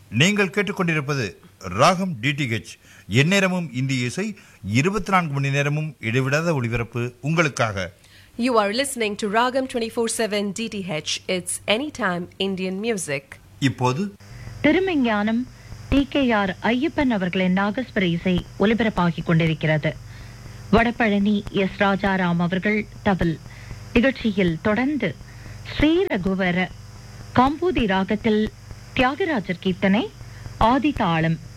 நீங்கள் கேட்டுக்கொண்டிருப்பது ராகம் டிடிஹெச் எந்நேரமும் இந்திய இசை இருபத்தி நான்கு மணி நேரமும் இடைவிடாத ஒளிபரப்பு உங்களுக்காக You are listening to Ragam 24/7 DTH. It's anytime Indian music. இப்போது Thirumeignanam T K R Ayyappan அவர்களின் நாகஸ்வர இசை ஒலிபரப்பாகிக் கொண்டிருக்கிறது வடபழனி எஸ் ராஜாராம் அவர்கள் தவில் நிகழ்ச்சியில் தொடர்ந்து ஸ்ரீ ரகுவர காம்பூதி ராகத்தில் தியாகராஜர் கீர்த்தனை ஆதி தாளம்